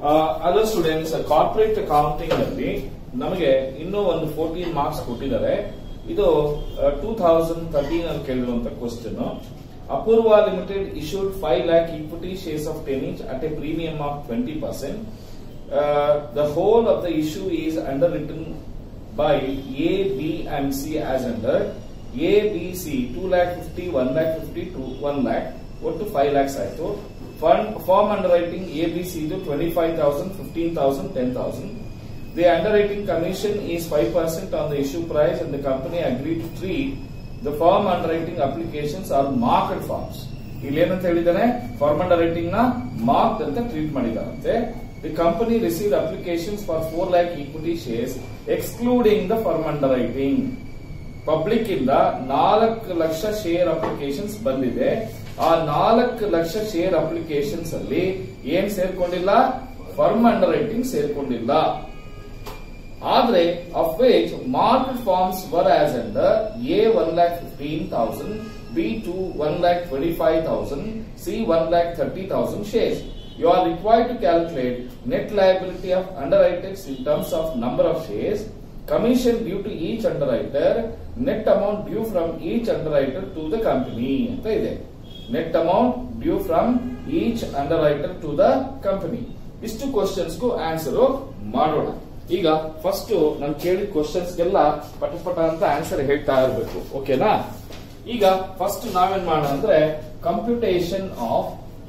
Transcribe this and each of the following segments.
ಅಲ್ಲ students corporate accounting ಅಲ್ಲಿ ನಮಗೆ ಇನ್ನೂ ಒಂದು ಫೋರ್ಟೀನ್ ಮಾರ್ಕ್ಸ್ ಕೊಟ್ಟಿದ್ದಾರೆ ಇದು ಟೂ ತೌಸಂಡ್ ತರ್ಟೀನ್ ಅಲ್ಲಿ ಕೇಳಿರುವಂತ question Apoorva limited issued five lakh equity shares of ten inch at a premium of twenty percent the whole of the issue is underwritten by A, B and C as under A, B, C 2 lakh 50, 1 lakh 50 to 1 lakh ಒಟ್ಟು 5 lakhs ಆಯ್ತು fund firm underwriting A B C ಇದು twenty five thousand fifteen thousand ten thousand the underwriting commission is five percent on the issue price and the company agree to treat the firm underwriting applications are marked forms ಇಲ್ಲಿ ಏನಂತ ಹೇಳಿದಾನೆ firm underwriting ನ mark ಅಂತ treat ಮಾಡಿದಾರಂತೆ the company receive applications for four lakh equity shares excluding the firm underwriting public ಇಂದ ನಾಲ್ಕು lakh share applications ಬಂದಿದೆ ಆ ನಾಲ್ಕು ಲಕ್ಷ ಶೇರ್ ಅಪ್ಲಿಕೇಶನ್ಸ್ ಅಲ್ಲಿ ಏನ್ ಸೇರ್ಕೊಂಡಿಲ್ಲ ಫರ್ಮ್ ಅಂಡರ್ ರೈಟಿಂಗ್ ಸೇರ್ಕೊಂಡಿಲ್ಲ ಆದ್ರೆ of which market forms were as under A one lakh fifteen thousand B to one lakh twenty five thousand C one lakh thirty thousand shares you are required to calculate net liability of underwriters in terms of number of shares, commission due to each underwriter, net amount due from each underwriter to the company ಅಂತ ಇದೆ net amount due from each underwriter to the company ಇಷ್ಟು ಕ್ವಶನ್ಸ್ಗೂ answer ಮಾಡೋಣ ಈಗ first ನಾನು ಕೇಳಿದ ಕ್ವಶನ್ಸ್ಗೆಲ್ಲ ಪಟ ಪಟ ಅಂತ ಆನ್ಸರ್ ಹೇಳ್ತಾ ಇರಬೇಕು ಓಕೆನಾ ಈಗ ಫಸ್ಟ್ ನಾವೇನ್ ಮಾಡೋಣ ಅಂದ್ರೆ computation of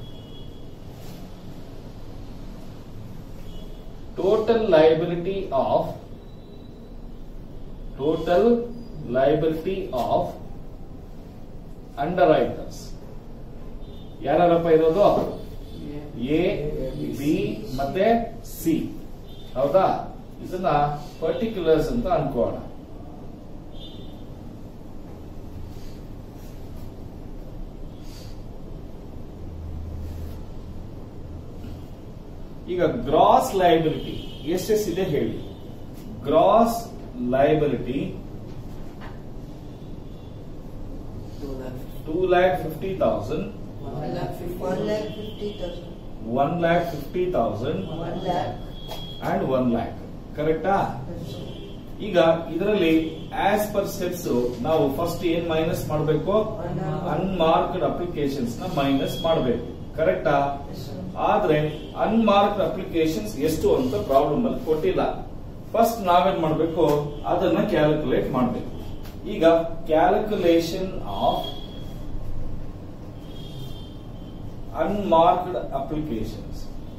total liability of total liability of underwriters ಯಾರಪ್ಪ ಇರೋದು ಎ ಬಿ ಮತ್ತೆ ಸಿ ಹೌದಾ ಇದನ್ನ ಪರ್ಟಿಕ್ಯುಲರ್ಸ್ ಅಂತ ಅನ್ಕೋಣ ಈಗ ಗ್ರಾಸ್ ಲೈಬಿಲಿಟಿ ಎಷ್ಟೆಷ್ಟಿದೆ ಹೇಳಿ gross liability two lakh fifty thousand One lakh fifty. One lakh fifty thousand. One lakh fifty thousand One lakh. And one lakh ಕರೆಕ್ಟಾ ಈಗ ಇದರಲ್ಲಿ ಆಸ್ ಪರ್ ಸ್ಟೆಪ್ಸ್ ನಾವು ಫಸ್ಟ್ ಏನ್ ಮೈನಸ್ ಮಾಡಬೇಕು ಅನ್ಮಾರ್ಕ್ಡ್ ಅಪ್ಲಿಕೇಶನ್ಸ್ ನ ಮೈನಸ್ ಮಾಡಬೇಕು ಕರೆಕ್ಟಾ ಆದ್ರೆ ಅನ್ಮಾರ್ಕ್ಡ್ ಅಪ್ಲಿಕೇಶನ್ಸ್ ಎಷ್ಟು ಅಂತ ಪ್ರಾಬ್ಲಮ್ ಅಲ್ಲಿ ಕೊಟ್ಟಿಲ್ಲ ಫಸ್ಟ್ ನಾವೇನ್ ಮಾಡಬೇಕು ಅದನ್ನ ಕ್ಯಾಲ್ಕುಲೇಟ್ ಮಾಡಬೇಕು ಈಗ ಕ್ಯಾಲ್ಕುಲೇಷನ್ ಆಫ್ ಅನ್ಮಾರ್ಕ್ಡ್ ಅಪ್ಲಿಕೇಶನ್ಸ್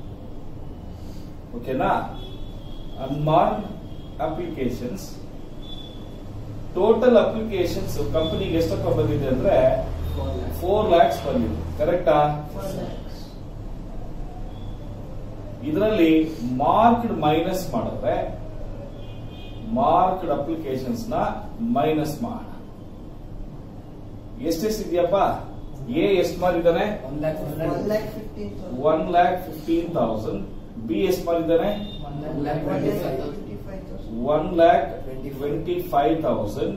ಓಕೆನಾ ಅನ್ಮಾರ್ಕ್ಡ್ ಅಪ್ಲಿಕೇಶನ್ಸ್ ಟೋಟಲ್ ಅಪ್ಲಿಕೇಶನ್ಸ್ ಕಂಪನಿಗೆ ಎಷ್ಟಪ್ಪ ಬಂದಿದೆ ಅಂದ್ರೆ ಫೋರ್ ಲ್ಯಾಕ್ಸ್ ಬಂದಿದೆ ಕರೆಕ್ಟಾ Four lakhs. ಇದರಲ್ಲಿ ಮಾರ್ಕ್ಡ್ ಮೈನಸ್ ಮಾಡಿದ್ರೆ ಮಾರ್ಕ್ಡ್ ಅಪ್ಲಿಕೇಶನ್ಸ್ ನ ಮೈನಸ್ ಮಾಡ ಎಷ್ಟೆಷ್ಟಿದೆಯಪ್ಪ ಎ ಎಷ್ಟು ಮಾಡಿದ್ದಾನೆ One lakh fifty. One lakh fifteen thousand. One lakh fifteen thousand B ಎಷ್ಟು ಮಾಡಿದ್ದಾನೆ One lakh One lakh twenty-five thousand. fifty-five thousand. One lakh twenty five thousand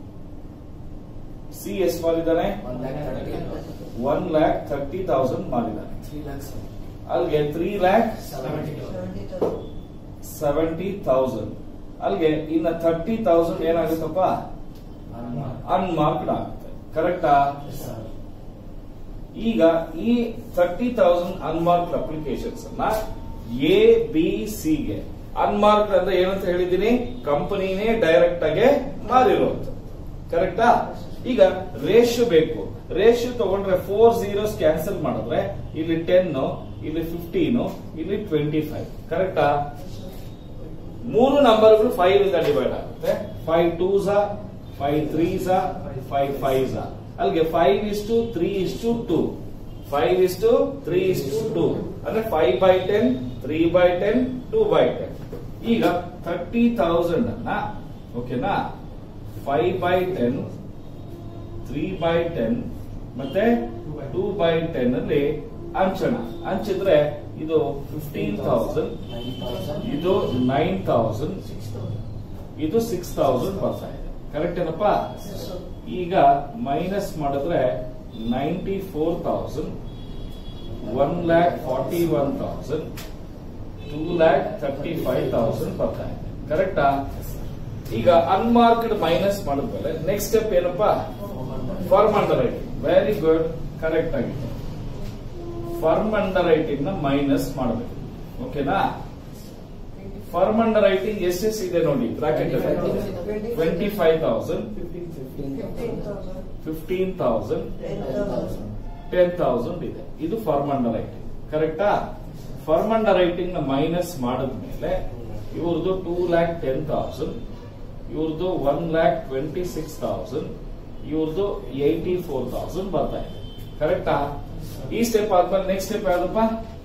C ಎಷ್ಟು ಮಾಡಿದ್ದಾನೆ One lakh thirty thousand. One lakh thirty thousand ಮಾಡಿದ್ದಾನೆ Three lakhs. ಅಲ್ಲಿಗೆ three lakh Seventy thousand. Seventy thousand. Seventy thousand ಅಲ್ಲಿಗೆ ಇನ್ನ thirty thousand ಏನಾಗುತ್ತಪ್ಪ unmarked ಆಗುತ್ತೆ ಕರೆಕ್ಟಾ Yes, sir. ಈಗ ಈ ಥರ್ಟಿ ತೌಸಂಡ್ ಅನ್ಮಾರ್ಕ್ಡ್ ಅಪ್ಲಿಕೇಶನ್ಸ್ ಅನ್ನ ಎ ಬಿ ಸಿ ಗೆ ಅನ್ಮಾರ್ಕ್ಡ್ ಅಂದ್ರೆ ಏನಂತ ಹೇಳಿದ್ದೀನಿ ಕಂಪನಿನೇ ಡೈರೆಕ್ಟ್ ಆಗಿ ಮಾರಿರುವಂತ ಕರೆಕ್ಟಾ ಈಗ ರೇಷಿಯೋ ಬೇಕು ರೇಷಿಯೋ ತಗೊಂಡ್ರೆ ಫೋರ್ ಜೀರೋಸ್ ಕ್ಯಾನ್ಸಲ್ ಮಾಡಿದ್ರೆ ಇಲ್ಲಿ ಟೆನ್ ಇಲ್ಲಿ ಫಿಫ್ಟೀನ್ ಇಲ್ಲಿ ಟ್ವೆಂಟಿ ಫೈವ್ ಕರೆಕ್ಟಾ ಮೂರು ನಂಬರ್ಗಳು ಫೈವ್ ಇಂದ ಡಿವೈಡ್ ಆಗುತ್ತೆ ಫೈವ್ ಟೂ ಝಾ ಫೈವ್ ತ್ರೀ ಝಾ ಫೈವ್ ಫೈವ್ ಝಾ ಅಲ್ಲಿಗೆ five is to three is to two five is to three is to two ಅಂದ್ರೆ five by ten three by ten two by ten ಈಗ ಥರ್ಟಿ ತೌಸಂಡ್ ಅನ್ನ ಓಕೆನಾ five by ten three by ten ಮತ್ತೆ two by ten ಅಲ್ಲಿ ಹಂಚೋಣ ಹಂಚಿದ್ರೆ ಇದು ಫಿಫ್ಟೀನ್ ತೌಸಂಡ್ Nine thousand. ಇದು ನೈನ್ ತೌಸಂಡ್ Six thousand. ಇದು ಸಿಕ್ಸ್ ತೌಸಂಡ್ ಬರ್ತಾ ಇದೆ ಕರೆಕ್ಟ್ ಏನಪ್ಪ Yes, sir. ಈಗ ಮೈನಸ್ ಮಾಡಿದ್ರೆ ninety four thousand one lakh forty one thousand two lakh thirty five thousand ಬರ್ತಾ ಇದೆ ಕರೆಕ್ಟಾ ಈಗ ಅನ್ಮಾರ್ಕ್ಡ್ ಮೈನಸ್ ಮಾಡಿದ್ಮೇಲೆ ನೆಕ್ಸ್ಟ್ ಸ್ಟೆಪ್ ಏನಪ್ಪಾ firm underwriting very good correct ಆಗಿದೆ ಫರ್ಮ್ ಅಂಡರ್ ರೈಟಿಂಗ್ ನ ಮೈನಸ್ ಮಾಡಬೇಕು ಓಕೆನಾ ಫರ್ಮ್ ಅಂಡರ್ ರೈಟಿಂಗ್ ಎಷ್ಟೆಷ್ಟಿದೆ ನೋಡಿ bracket twenty five thousand fifteen thousand fifteen thousand ten thousand ten thousand ಇದೆ ಇದು ಫರ್ಮ್ ಅಂಡರ್ ರೈಟಿಂಗ್ ಕರೆಕ್ಟಾ ಫರ್ಮ್ ಅಂಡರ್ ರೈಟಿಂಗ್ ನ ಮೈನಸ್ ಮಾಡಿದ್ಮೇಲೆ ಇವ್ರದ್ದು ಟೂ ಲ್ಯಾಕ್ ಟೆನ್ ತೌಸಂಡ್ ಇವ್ರದ್ದು one lakh twenty six thousand ಇವ್ರದ್ದು ಏಯ್ಟಿ ಫೋರ್ ತೌಸಂಡ್ ಬರ್ತಾ ಇದೆ ಕರೆಕ್ಟಾ ಈ ಸ್ಟೆಪ್ ಆದ್ಮೇಲೆ ನೆಕ್ಸ್ಟ್ ಸ್ಟೆಪ್ ಯಾವ್ದಪ್ಪ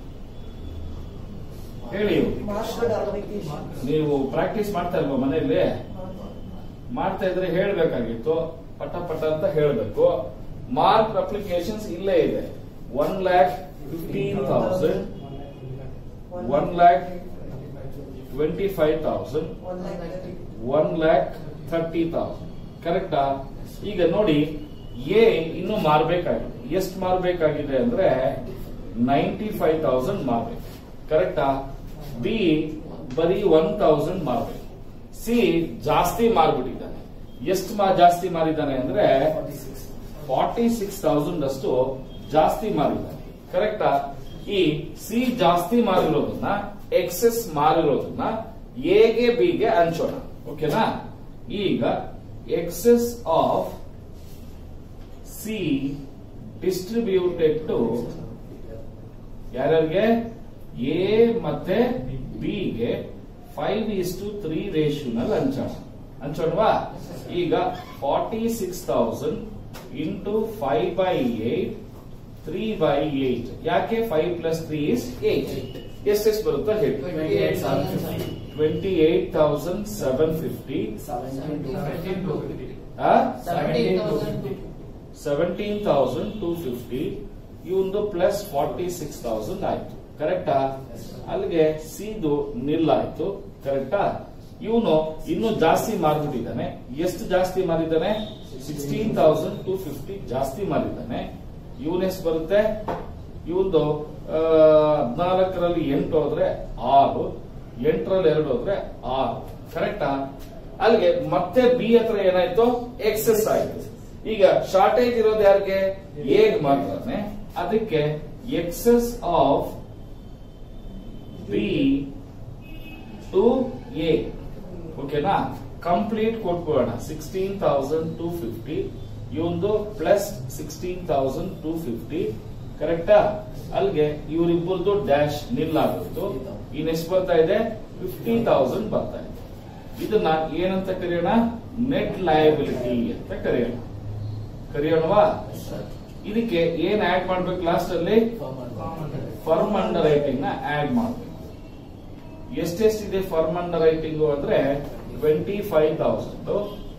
ಹೇಳಿ ಮಾರ್ಕ್ಡ್ ಅಪ್ಲಿಕೇಶನ್ ನೀವು ಪ್ರಾಕ್ಟೀಸ್ ಮಾಡ್ತಾ ಇಲ್ವಾ ಮನೆಯಲ್ಲಿ ಮಾಡ್ತಾ ಇದ್ರೆ ಹೇಳ್ಬೇಕಾಗಿತ್ತು ಪಟ ಪಟ ಅಂತ ಹೇಳ್ಬೇಕು ಮಾರ್ಕ್ ಅಪ್ಲಿಕೇಶನ್ಸ್ ಇಲ್ಲೇ ಇದೆ one lakh fifteen thousand one lakh twenty five thousand one lakh thirty one lakh thirty thousand ಕರೆಕ್ಟಾ ಈಗ ನೋಡಿ ಎ ಇನ್ನು ಮಾರ್ಬೇಕಾಗಿದೆ ಎಷ್ಟು ಮಾರ್ಬೇಕಾಗಿದೆ ಅಂದ್ರೆ ನೈಂಟಿ ಫೈವ್ ತೌಸಂಡ್ ಮಾರ್ಬೇಕು ಕರೆಕ್ಟಾ ಬಿ ಬರೀ ಒನ್ ತೌಸಂಡ್ ಮಾರ್ಬೇಕು ಸಿ ಜಾಸ್ತಿ ಮಾರ್ಬಿಟ್ಟಿದ್ದಾನೆ ಎಷ್ಟು ಮಾ ಜಾಸ್ತಿ ಮಾರಿದ್ದಾನೆ ಅಂದ್ರೆ ಫಾರ್ಟಿ ಸಿಕ್ಸ್ ತೌಸಂಡ್ ಅಷ್ಟು ಜಾಸ್ತಿ ಮಾರಿದ್ದಾನೆ ಕರೆಕ್ಟಾ ಈ ಸಿ ಜಾಸ್ತಿ ಮಾರಿರೋದನ್ನ ಎಕ್ಸೆಸ್ ಮಾರಿರೋದನ್ನ ಎಗೆ ಬಿಗೆ ಹಂಚೋಣ ಓಕೆನಾ ಈಗ excess of C distributed to ಯಾರ್ಯಾರಿಗೆ ಎ ಮತ್ತೆ ಬಿಗೆ ಫೈವ್ ಈಸ್ ಟು ತ್ರೀ ರೇಷಿಯೋನಲ್ಲಿ ಹಂಚೋಣ ಹಂಚೋಣವಾ ಈಗ forty six thousand into five by eight three by eight ಯಾಕೆ five plus three is eight ಎಷ್ಟೆಷ್ಟು ಬರುತ್ತಾ ಹೇಳಿ twenty eight thousand seven fifty seventeen thousand two fifty ಇವಂದು ಪ್ಲಸ್ ಫಾರ್ಟಿ ಸಿಕ್ಸ್ ತೌಸಂಡ್ ಆಯ್ತು ಕರೆಕ್ಟಾ ಅಲ್ಲಿಗೆ ಸಿದು ನಿಲ್ ಆಯ್ತು ಕರೆಕ್ಟಾ ಇವನು ಇನ್ನು ಜಾಸ್ತಿ ಮಾರ್ಬಿಟ್ಟಿದ್ದಾನೆ ಎಷ್ಟು ಜಾಸ್ತಿ ಮಾರಿದ್ದಾನೆ ಸಿಕ್ಸ್ಟೀನ್ ತೌಸಂಡ್ ಟೂ ಫಿಫ್ಟಿ ಜಾಸ್ತಿ ಮಾರಿದ್ದಾನೆ ಇವನ್ ಎಷ್ಟು ಬರುತ್ತೆ ಇವಂದು ಹದಿನಾಲ್ಕರಲ್ಲಿ ಎಂಟು ಹೋದ್ರೆ ಆರು ಎಂಟರಲ್ಲಿ ಎರಡು ಹೋದ್ರೆ ಆರು ಕರೆಕ್ಟಾ ಅಲ್ಲಿಗೆ ಮತ್ತೆ ಬಿ ಹತ್ರ ಏನಾಯ್ತು ಎಕ್ಸೆಸ್ ಆಯ್ತು ಈಗ ಶಾರ್ಟೇಜ್ ಇರೋದು ಯಾರಿಗೆ ಎಗ್ ಮಾತ್ರನೇ ಅದಕ್ಕೆ excess of B to A ಓಕೆನಾ ಕಂಪ್ಲೀಟ್ ಕೊಟ್ಬಿಡೋಣ ಸಿಕ್ಸ್ಟೀನ್ ತೌಸಂಡ್ ಟೂ ಫಿಫ್ಟಿ ಇವಂದು plus sixteen thousand two fifty ಕರೆಕ್ಟಾ ಅಲ್ಲಿಗೆ ಇವರಿಬ್ಬರದು ಡ್ಯಾಶ್ ನಿಲ್ ಆಗುತ್ತೆ ಇನ್ ಎಷ್ಟು ಬರ್ತಾ ಇದೆ ಫಿಫ್ಟಿ ತೌಸಂಡ್ ಬರ್ತಾ ಇದೆ ಇದನ್ನ ಏನಂತ ಕರೆಯೋಣ ನೆಟ್ ಲಯಬಿಲಿಟಿ ಅಂತ ಕರೆಯೋಣ ಕರೆಯೋಣವಾ ಇದಕ್ಕೆ ಏನ್ ಆಡ್ ಮಾಡ್ಬೇಕು ಲಾಸ್ಟ್ ಅಲ್ಲಿ ಫರ್ಮ್ ಅಂಡರ್ ರೈಟಿಂಗ್ ನ ಆಡ್ ಮಾಡಬೇಕು ಎಷ್ಟೆಷ್ಟಿದೆ ಫರ್ಮ್ ಅಂಡರ್ ರೈಟಿಂಗ್ ಅಂದ್ರೆ ಟ್ವೆಂಟಿ ಫೈವ್ ತೌಸಂಡ್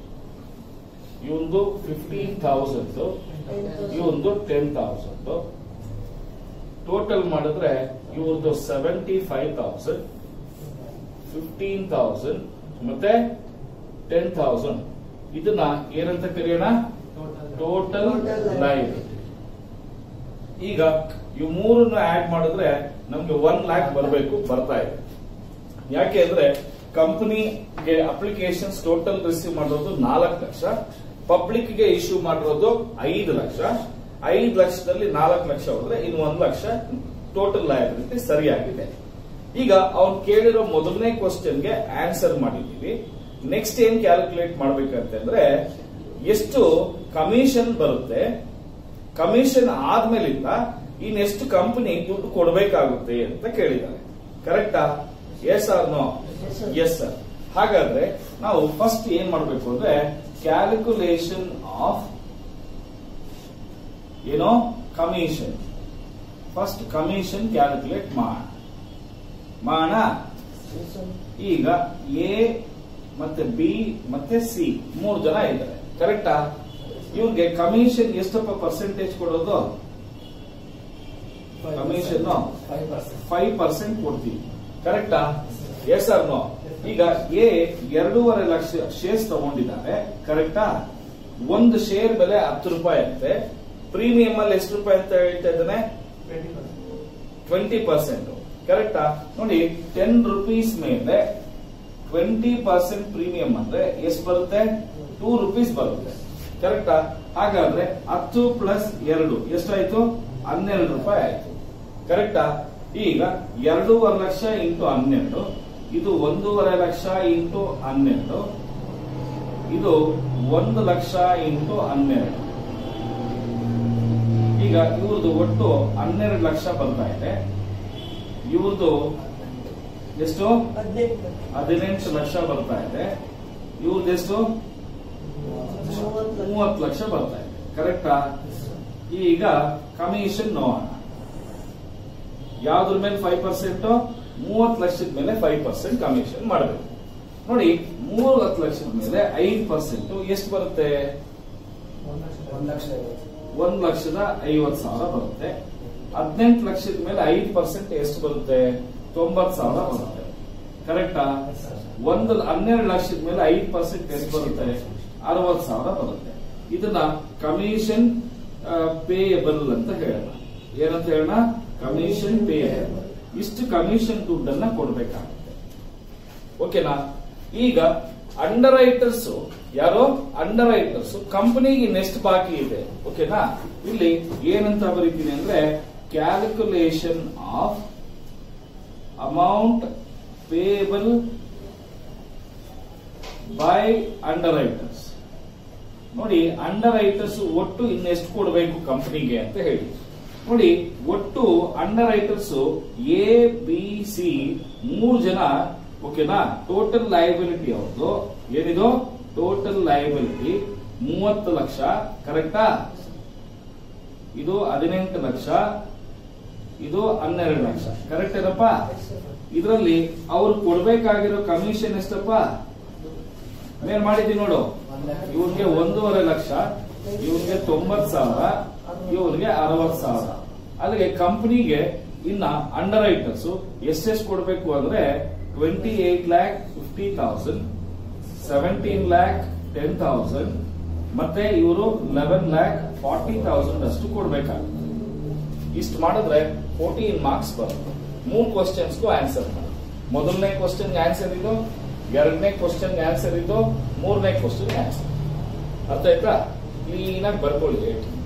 ಇವಂದು ಫಿಫ್ಟೀನ್ ತೌಸಂಡ್ ಇವಂದು ಟೆನ್ ತೌಸಂಡ್ ಟೋಟಲ್ ಮಾಡಿದ್ರೆ ಇವ್ರದ್ದು seventy five thousand fifteen thousand ಮತ್ತೆ ಟೆನ್ ತೌಸಂಡ್ ಇದನ್ನ ಏನಂತ ಕರೆಯೋಣ ಟೋಟಲ್ ಲೈಬಿಲಿಟಿ ಈಗ ಇವು ಮೂರನ್ನು ಆಡ್ ಮಾಡಿದ್ರೆ ನಮ್ಗೆ ಒನ್ ಲ್ಯಾಕ್ ಬರಬೇಕು ಬರ್ತಾ ಇದೆ ಯಾಕೆ ಅಂದ್ರೆ ಕಂಪನಿಗೆ ಅಪ್ಲಿಕೇಶನ್ಸ್ ಟೋಟಲ್ ರಿಸೀವ್ ಮಾಡಿರೋದು ನಾಲ್ಕು ಲಕ್ಷ ಪಬ್ಲಿಕ್ ಗೆ ಇಶ್ಯೂ ಮಾಡಿರೋದು ಐದು ಲಕ್ಷ ಐದು ಲಕ್ಷದಲ್ಲಿ ನಾಲ್ಕು ಲಕ್ಷ ಹೋದ್ರೆ ಇನ್ನು ಒಂದು ಲಕ್ಷ ಟೋಟಲ್ ಲಯಬಿಲಿಟಿ ಸರಿಯಾಗಿದೆ ಈಗ ಅವ್ನು ಕೇಳಿರೋ ಮೊದಲನೇ ಕ್ವಶನ್ಗೆ ಆನ್ಸರ್ ಮಾಡಿದೀವಿ ನೆಕ್ಸ್ಟ್ ಏನ್ ಕ್ಯಾಲ್ಕುಲೇಟ್ ಮಾಡ್ಬೇಕಂತಂದ್ರೆ ಎಷ್ಟು ಕಮಿಷನ್ ಬರುತ್ತೆ ಕಮಿಷನ್ ಆದ್ಮೇಲಿಂದ ಇನ್ನೆಷ್ಟು ಕಂಪನಿ ದುಡ್ಡು ಕೊಡಬೇಕಾಗುತ್ತೆ ಅಂತ ಕೇಳಿದ್ದಾರೆ ಕರೆಕ್ಟಾ yes or no Yes, sir. Yes sir ಹಾಗಾದ್ರೆ ನಾವು ಫಸ್ಟ್ ಏನ್ ಮಾಡಬೇಕು ಅಂದ್ರೆ ಕ್ಯಾಲ್ಕುಲೇಷನ್ ಆಫ್ ಏನೋ ಕಮಿಷನ್ ಫಸ್ಟ್ ಕಮಿಷನ್ ಕ್ಯಾಲ್ಕುಲೇಟ್ ಮಾಡ ಮಾಡ ಈಗ ಎ ಮತ್ತೆ ಬಿ ಮತ್ತೆ ಸಿ ಮೂರು ಜನ ಇದ್ದಾರೆ ಕರೆಕ್ಟಾ ಇವ್ರಿಗೆ ಕಮಿಷನ್ ಎಷ್ಟಪ್ಪ ಪರ್ಸೆಂಟೇಜ್ ಕೊಡೋದು ಕಮಿಷನ್ ಫೈವ್ ಪರ್ಸೆಂಟ್ ಕೊಡ್ತೀವಿ ಕರೆಕ್ಟಾ ಎಸ್ ಆರ್ ನೋ ಈಗ ಎ ಎರಡೂವರೆ ಲಕ್ಷ ಶೇರ್ಸ್ ತಗೊಂಡಿದ್ದಾರೆ ಕರೆಕ್ಟಾ ಒಂದು ಶೇರ್ ಬೆಲೆ ಹತ್ತು ರೂಪಾಯಿ ಅಂತೆ ಪ್ರೀಮಿಯಂ ಅಲ್ಲಿ ಎಷ್ಟು ರೂಪಾಯಿ ಅಂತ ಹೇಳ್ತಾ ಇದ್ದಾನೆ ಟ್ವೆಂಟಿ ಪರ್ಸೆಂಟ್ ಕರೆಕ್ಟಾ ನೋಡಿ ಟೆನ್ ರುಪೀಸ್ ಮೇಲೆ ಟ್ವೆಂಟಿ ಪರ್ಸೆಂಟ್ ಪ್ರೀಮಿಯಂ ಅಂದ್ರೆ ಎಷ್ಟು ಬರುತ್ತೆ ಟೂ ರುಪೀಸ್ ಬರುತ್ತೆ ಕರೆಕ್ಟಾ ಹಾಗಾದ್ರೆ ಹತ್ತು ಪ್ಲಸ್ ಎರಡು ಎಷ್ಟಾಯ್ತು ಹನ್ನೆರಡು ರೂಪಾಯಿ ಆಯ್ತು ಕರೆಕ್ಟಾ ಈಗ ಎರಡೂವರೆ ಲಕ್ಷ ಇಂಟು ಹನ್ನೆರಡು ಇದು ಒಂದೂವರೆ ಲಕ್ಷ ಇಂಟು ಹನ್ನೆರಡು ಇದು ಒಂದು ಲಕ್ಷ ಇಂಟು ಹನ್ನೆರಡು ಈಗ ಇವ್ರದ್ದು ಒಟ್ಟು ಹನ್ನೆರಡು ಲಕ್ಷ ಬರ್ತಾ ಇದೆ ಇವ್ರದ್ದು ಎಷ್ಟು ಹದಿನೆಂಟು ಹದಿನೆಂಟು ಲಕ್ಷ ಬರ್ತಾ ಇದೆ ಇವ್ರದ್ದು ಎಷ್ಟು ಮೂವತ್ತು ಮೂವತ್ತು ಲಕ್ಷ ಬರ್ತಾ ಇದೆ ಕರೆಕ್ಟಾ ಈಗ ಕಮಿಷನ್ ನೋಡೋಣ ಯಾವ್ದ್ರ ಮೇಲೆ ಫೈವ್ ಪರ್ಸೆಂಟ್ ಮೂವತ್ತು ಲಕ್ಷದ ಮೇಲೆ ಫೈವ್ ಪರ್ಸೆಂಟ್ ಕಮಿಷನ್ ಮಾಡಬೇಕು ನೋಡಿ ಮೂವತ್ತು ಲಕ್ಷದ ಮೇಲೆ ಐದು ಪರ್ಸೆಂಟ್ ಎಷ್ಟು ಬರುತ್ತೆ ಒಂದು ಲಕ್ಷ ಐವತ್ತು ಒಂದ್ ಲಕ್ಷದ ಐವತ್ತು ಸಾವಿರ ಬರುತ್ತೆ ಹದಿನೆಂಟು ಲಕ್ಷದ ಮೇಲೆ ಐದು ಪರ್ಸೆಂಟ್ ಎಷ್ಟು ಬರುತ್ತೆ ತೊಂಬತ್ತು ಸಾವಿರ ಬರುತ್ತೆ ಕರೆಕ್ಟಾ ಒಂದು ಹನ್ನೆರಡು ಲಕ್ಷದ ಮೇಲೆ ಐದು ಪರ್ಸೆಂಟ್ ಎಷ್ಟು ಬರುತ್ತೆ ಅರವತ್ತು ಸಾವಿರ ಬರುತ್ತೆ ಇದನ್ನ ಕಮಿಷನ್ ಪೇಯಬಲ್ ಅಂತ ಹೇಳೋಣ ಏನಂತ ಹೇಳೋಣ ಕಮಿಷನ್ ಪೇಯಬಲ್ ಇಷ್ಟು ಕಮಿಷನ್ ದುಡ್ಡನ್ನ ಕೊಡ್ಬೇಕಾಗುತ್ತೆ ಓಕೆನಾ ಈಗ ಅಂಡರ್ ರೈಟರ್ಸ್ ಯಾರು ಅಂಡರ್ ರೈಟರ್ಸ್ ಕಂಪನಿಗೆ ನೆಕ್ಸ್ಟ್ ಬಾಕಿ ಇದೆ ಓಕೆನಾ ಇಲ್ಲಿ ಏನಂತ ಬರೀತೀನಿ ಅಂದ್ರೆ calculation of amount payable by underwriters ನೋಡಿ ಅಂಡರ್ ರೈಟರ್ಸ್ ಒಟ್ಟು ಇನ್ನೆಷ್ಟು ಕೊಡಬೇಕು ಕಂಪನಿಗೆ ಅಂತ ಹೇಳಿ ನೋಡಿ ಒಟ್ಟು underwriters A B C ಮೂರು ಜನ ಓಕೆನಾ ಟೋಟಲ್ ಲಯಬಿಲಿಟಿ ಅವ್ರದ್ದು ಏನಿದು ಟೋಟಲ್ ಲಯಬಿಲಿಟಿ ಮೂವತ್ತು ಲಕ್ಷ ಕರೆಕ್ಟಾ ಇದು ಹದಿನೆಂಟು ಲಕ್ಷ ಇದು ಹನ್ನೆರಡು ಲಕ್ಷ ಕರೆಕ್ಟ್ ಏನಪ್ಪ ಇದರಲ್ಲಿ ಅವ್ರು ಕೊಡ್ಬೇಕಾಗಿರೋ ಕಮಿಷನ್ ಎಷ್ಟಪ್ಪ ಮೇಲ್ ಮಾಡಿದೀವಿ ನೋಡು ಇವ್ರಿಗೆ ಒಂದೂವರೆ ಲಕ್ಷ ಇವ್ರಿಗೆ ತೊಂಬತ್ ಸಾವಿರ ಇವ್ರಿಗೆ ಅರವತ್ ಸಾವಿರ ಅಲ್ಲಿಗೆ ಕಂಪನಿಗೆ ಇನ್ನ ಅಂಡರ್ ರೈಟರ್ಸ್ ಎಷ್ಟೆಷ್ಟು ಕೊಡ್ಬೇಕು ಅಂದ್ರೆ twenty eight lakh fifty thousand seventeen lakh ten thousand ಮತ್ತೆ ಇವರು ಲೆವೆನ್ ಲ್ಯಾಕ್ ಫಾರ್ಟಿ ತೌಸಂಡ್ ಅಷ್ಟು ಕೊಡ್ಬೇಕಾಗುತ್ತೆ ಇಷ್ಟು ಮಾಡಿದ್ರೆ ಫೋರ್ಟೀನ್ ಮಾರ್ಕ್ಸ್ ಬರುತ್ತೆ ಮೂರು ಕ್ವಶನ್ಸ್ಗೂ ಆನ್ಸರ್ ಮಾಡಿ ಮೊದಲನೇ ಕ್ವಶನ್ ಆನ್ಸರ್ ಇದು ಎರಡನೇ ಕ್ವಶನ್ ಆನ್ಸರ್ ಇದು ಮೂರನೇ ಕ್ವಶನ್ ಆನ್ಸರ್ ಅರ್ಥ ಆಯ್ತಾ ಕ್ಲೀನ್ ಆಗಿ ಬರ್ಕೊಳ್ಳಿ